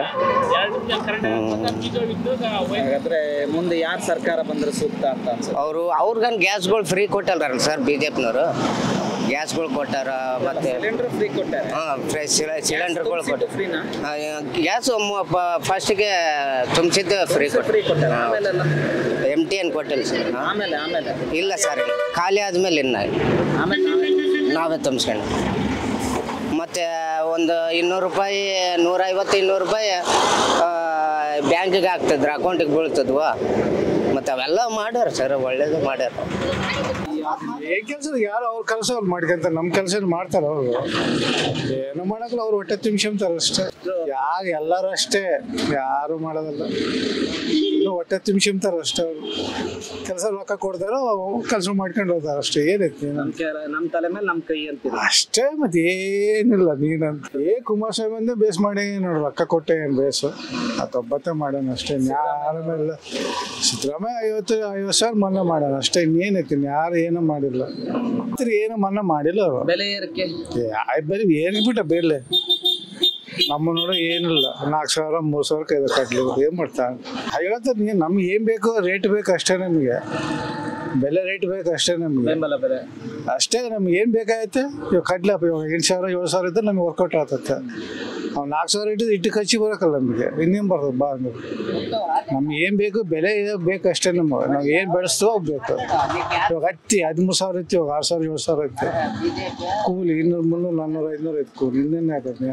ಹಾಗಾದ್ರೆ ಮುಂದೆ ಯಾರು ಸರ್ಕಾರ ಬಂದ್ರೆ ಸೂಕ್ತ ಅಂತ ಅನ್ಸುತ್ತೆ ಅವರು ಅವ್ರಿಗನ್ ಗ್ಯಾಸ್ಗಳು ಫ್ರೀ ಕೊಟ್ಟಲ್ರಲ್ಲ ಸರ್ ಬಿ ಜೆ ಪಿನವರು ಗ್ಯಾಸ್ಗಳು ಕೊಟ್ಟಾರ ಮತ್ತೆ ಸಿಲಿಂಡರ್ ಫ್ರೀ ಕೊಟ್ಟಾರೆ ಹಾಂ ಫ್ರೆಶ್ ಸಿಲಿಂಡರ್ಗಳು ಕೊಟ್ಟು ಫ್ರೀನಾ ಗ್ಯಾಸ್ ಫಸ್ಟಿಗೆ ತುಂಬಿಸಿದ್ದು ಫ್ರೀ ಫ್ರೀ ಕೊಟ್ಟಾರೆ ಆಮೇಲೆಲ್ಲ ಎಮ್ ಟಿ ಎನ್ ಕೊಟ್ಟಿಲ್ಲ ಸರ್ ಆಮೇಲೆ ಆಮೇಲೆ ಇಲ್ಲ ಸರ್ ಖಾಲಿ ಆದ್ಮೇಲೆ ಇನ್ನ ಆಮೇಲೆ ನಾವೇ ತುಂಬಿಸ್ಕೊಂಡು ಮತ್ತು ಒಂದು ಇನ್ನೂರು ರೂಪಾಯಿ ನೂರೈವತ್ತು ಇನ್ನೂರು ರೂಪಾಯಿ ಬ್ಯಾಂಕಿಗೆ ಆಗ್ತದ್ರ ಅಕೌಂಟಿಗೆ ಬೀಳ್ತದ್ವ ಮತ್ತು ಅವೆಲ್ಲ ಮಾಡ್ಯಾರ ಸರ್ ಒಳ್ಳೇದು ಮಾಡ್ಯಾರ ಏನ್ ಕೆಲಸ ಯಾರು ಅವ್ರ ಕೆಲಸ ಅವ್ರು ಮಾಡ್ಕೊಂತಾರೆ ನಮ್ಮ ಕೆಲಸ ಮಾಡ್ತಾರ ಅವರು ಏನು ಮಾಡಕ್ಕಲ್ಲ ಅವ್ರು ಹೊಟ್ಟೆ ತುಂಬಿಸ್ಕೊಂತಾರೆ ಅಷ್ಟೇ ಯಾರು ಎಲ್ಲರೂ ಅಷ್ಟೇ ಯಾರು ಮಾಡೋದಲ್ಲ ಏನೋ ಹೊಟ್ಟೆ ತುಂಬಿಸಿಂತಾರೆ ಅಷ್ಟೇ ಅವರು ಕೆಲಸ ರೊಕ್ಕ ಕೊಡ್ತಾರೋ ಕೆಲಸ ಮಾಡ್ಕೊಂಡು ಹೋಗ್ತಾರೆ ಅಷ್ಟೇ ಏನೈತಿ ನಮ್ ನಮ್ ತಲೆ ಮೇಲೆ ನಮ್ ಕೈ ಅಂತೀರ ಅಷ್ಟೇ ಮತ್ತೆ ಏನಿಲ್ಲ ನೀನಂತ ಏ ಕುಮಾರಸ್ವಾಮಿ ಬಂದೇ ಬೇಸ್ ಮಾಡಿ ನೋಡು ರೊಕ್ಕ ಕೊಟ್ಟೆ ಏನು ಬೇಸು ಹತ್ತೊಬ್ಬತ್ತೆ ಮಾಡೋಣ ಅಷ್ಟೇ ಯಾರ ಮೇಲೆ ಸಿದ್ದರಾಮಯ್ಯ ಐವತ್ತು ಐವತ್ತು ಸಾವಿರ ಮನ್ನಾ ಮಾಡೋಣ ಅಷ್ಟೇ ಇನ್ನೇನೈತಿ ಯಾರು ಏನೂ ಮಾಡಿಲ್ಲ ರೈತರು ಏನು ಮನ್ನಾ ಮಾಡಿಲ್ಲ ಅವರು ಬೆಲೆ ಏರಿಕೆ ಬರೀ ಏರಿಗ್ಬಿಟ್ಟ ಬೇಲೆ ನಮ್ಮ ನೋಡ ಏನಿಲ್ಲ ನಾಲ್ಕು ಸಾವಿರ ಮೂರು ಸಾವಿರ ಕೈದ ಕಟ್ಲಿ ಏನು ಮಾಡ್ತಾ ಹೇಳ್ತಾರೆ ನೀನು ನಮ್ಗೆ ಏನು ಬೇಕು ರೇಟ್ ಬೇಕು ಅಷ್ಟೇ ನಮಗೆ ಬೆಲೆ ರೇಟ್ ಬೇಕು ಅಷ್ಟೇ ನಮಗೆ ಬೆಂಬಲ ಬೆಲೆ ಅಷ್ಟೇ ನಮ್ಗೆ ಏನು ಬೇಕಾಗೈತೆ ಇವಾಗ ಕಡ್ಲಪ್ಪ ಇವಾಗ ಎಂಟು ಸಾವಿರ ಏಳು ಸಾವಿರ ಇದ್ದರೆ ನಮಗೆ ವರ್ಕೌಟ್ ಆಗ್ತತ್ತೆ ಅವ್ನು ನಾಲ್ಕು ಸಾವಿರ ಇಟ್ಟು ಇಟ್ಟು ಖರ್ಚಿ ಬರೋಕ್ಕಲ್ಲ ನಮಗೆ ಇನ್ನೇನು ಬರ್ತದೆ ಬಾ ಅಂದ್ರೆ ನಮ್ಗೆ ಏನು ಬೇಕು ಬೆಲೆ ಬೇಕು ಅಷ್ಟೇ ನಮಗೆ ನಾವು ಏನು ಬೆಳೆಸ್ತೋ ಅವು ಬೇಕು ಇವಾಗ ಹತ್ತಿ ಹದಿಮೂರು ಸಾವಿರ ಇತ್ತು ಇವಾಗ ಆರು ಸಾವಿರ ಏಳು ಸಾವಿರ ಇತ್ತು ಕೂಲಿ ಇನ್ನೂರು ಮುನ್ನೂರು ನಾನ್ನೂರು ಐದುನೂರು ಐತೆ ಕೂಲಿ ಇನ್ನೇನು ಆಗ್ತದೆ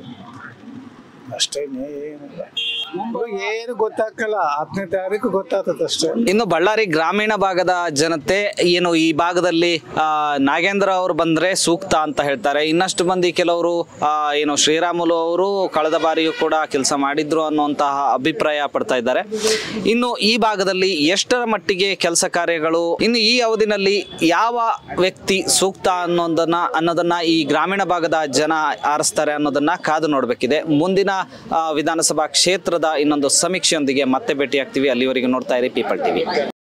ಅಷ್ಟೇ ಏನಿಲ್ಲ ಇವಾಗ ಏನು ಗೊತ್ತಾಗಲ್ಲ ಹತ್ತನೇ ತಾರೀಕು ಗೊತ್ತಾಗ್ತದೆ ಅಷ್ಟೇ ಇನ್ನು ಬಳ್ಳಾರಿ ಗ್ರಾಮೀಣ ಭಾಗದ ಜನತೆ ಏನು ಈ ಭಾಗದಲ್ಲಿ ಆ, ನಾಗೇಂದ್ರ ಅವರು ಬಂದ್ರೆ ಸೂಕ್ತ ಅಂತ ಹೇಳ್ತಾರೆ ಇನ್ನಷ್ಟು ಮಂದಿ ಕೆಲವರು ಆ, ಏನು ಶ್ರೀರಾಮುಲು ಅವರು ಕಳೆದ ಬಾರಿಯೂ ಕೂಡ ಕೆಲಸ ಮಾಡಿದ್ರು ಅನ್ನುವಂತಹ ಅಭಿಪ್ರಾಯ ಪಡ್ತಾ ಇದ್ದಾರೆ ಇನ್ನು ಈ ಭಾಗದಲ್ಲಿ ಎಷ್ಟರ ಮಟ್ಟಿಗೆ ಕೆಲಸ ಕಾರ್ಯಗಳು ಇನ್ನು ಈ ಅವಧಿನಲ್ಲಿ ಯಾವ ವ್ಯಕ್ತಿ ಸೂಕ್ತ ಅನ್ನೋದನ್ನ ಅನ್ನೋದನ್ನ ಈ ಗ್ರಾಮೀಣ ಭಾಗದ ಜನ ಆರಿಸ್ತಾರೆ ಅನ್ನೋದನ್ನ ಕಾದು ನೋಡಬೇಕಿದೆ ಮುಂದಿನ ಆ, ವಿಧಾನಸಭಾ ಕ್ಷೇತ್ರದ ಇನ್ನೊಂದು ಸಮೀಕ್ಷೆಯೊಂದಿಗೆ ಮತ್ತೆ ಭೇಟಿಯಾಗ್ತೀವಿ ಅಲ್ಲಿವರೆಗೆ ನೋಡ್ತಾ ಇರಿ ಪೀಪಲ್ ಟಿವಿ